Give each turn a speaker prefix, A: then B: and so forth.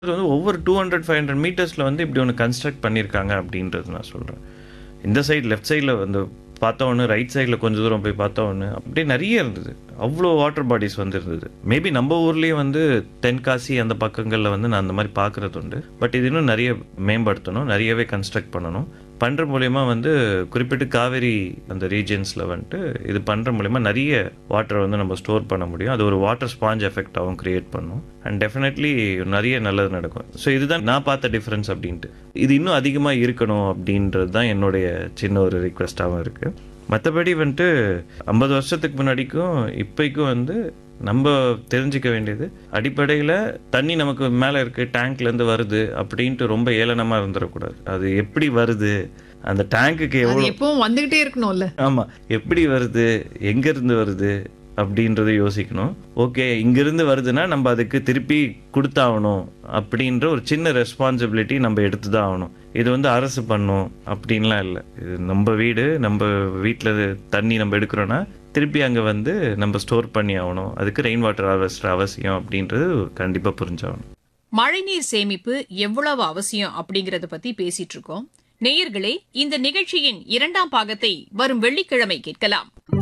A: இது வந்து ஒவ்வொரு டூ ஹண்ட்ரட் ஃபைவ் ஹண்ட்ரட் மீட்டர்ஸில் வந்து இப்படி ஒன்று கன்ஸ்ட்ரக்ட் பண்ணியிருக்காங்க அப்படின்றது நான் சொல்கிறேன் இந்த சைடு லெஃப்ட் சைடில் வந்து பார்த்தா ஒன்று ரைட் சைடில் கொஞ்சம் தூரம் போய் பார்த்தா ஒன்று அப்படியே நிறைய இருந்தது அவ்வளோ வாட்டர் பாடிஸ் வந்து இருந்தது மேபி நம்ம ஊர்லேயே வந்து தென்காசி அந்த பக்கங்களில் வந்து நான் அந்த மாதிரி பார்க்குறது உண்டு பட் இது இன்னும் நிறைய மேம்படுத்தணும் நிறையவே கன்ஸ்ட்ரக்ட் பண்ணணும் பண்ணுற மூலயமா வந்து குறிப்பிட்டு காவேரி அந்த ரீஜன்ஸில் வந்துட்டு இது பண்ணுற மூலயமா நிறைய வாட்டரை வந்து நம்ம ஸ்டோர் பண்ண முடியும் அது ஒரு வாட்டர் ஸ்பாஞ்ச் எஃபெக்டாகவும் கிரியேட் பண்ணும் அண்ட் டெஃபினெட்லி நிறைய நல்லது நடக்கும் ஸோ இதுதான் நான் பார்த்த டிஃப்ரென்ஸ் அப்படின்ட்டு இது இன்னும் அதிகமாக இருக்கணும் அப்படின்றது தான் என்னுடைய சின்ன ஒரு ரிக்வெஸ்ட்டாகவும் இருக்குது மற்றபடி வந்துட்டு ஐம்பது வருஷத்துக்கு முன்னாடிக்கும் இப்போக்கும் வந்து நம்ம தெரிஞ்சுக்க வேண்டியது அடிப்படையில் தண்ணி நமக்கு மேலே இருக்கு டேங்க்லேருந்து வருது அப்படின்ட்டு ரொம்ப ஏளனமாக இருந்துடக்கூடாது அது எப்படி வருது அந்த டேங்க்குக்கு
B: அது
A: எவ்வளோ
B: எப்பவும் வந்துகிட்டே இருக்கணும்ல
A: ஆமாம் எப்படி வருது எங்கேருந்து வருது அப்படின்றத யோசிக்கணும் ஓகே இங்கிருந்து வருதுன்னா நம்ம அதுக்கு திருப்பி கொடுத்தாகணும் அப்படின்ற ஒரு சின்ன ரெஸ்பான்சிபிலிட்டி நம்ம எடுத்து தான் ஆகணும் இது வந்து அரசு பண்ணும் அப்படின்லாம் இல்லை இது நம்ம வீடு நம்ம வீட்டில் தண்ணி நம்ம எடுக்கிறோன்னா திருப்பி அங்கே வந்து நம்ம ஸ்டோர் பண்ணி ஆகணும் அதுக்கு ரெயின் வாட்டர் ஹார்வெஸ்டர் அவசியம் அப்படின்றது கண்டிப்பாக புரிஞ்சாகணும்
C: மழைநீர் சேமிப்பு எவ்வளவு அவசியம் அப்படிங்கறத பத்தி பேசிட்டு இருக்கோம் நேயர்களே இந்த நிகழ்ச்சியின் இரண்டாம் பாகத்தை வரும் வெள்ளிக்கிழமை கேட்கலாம்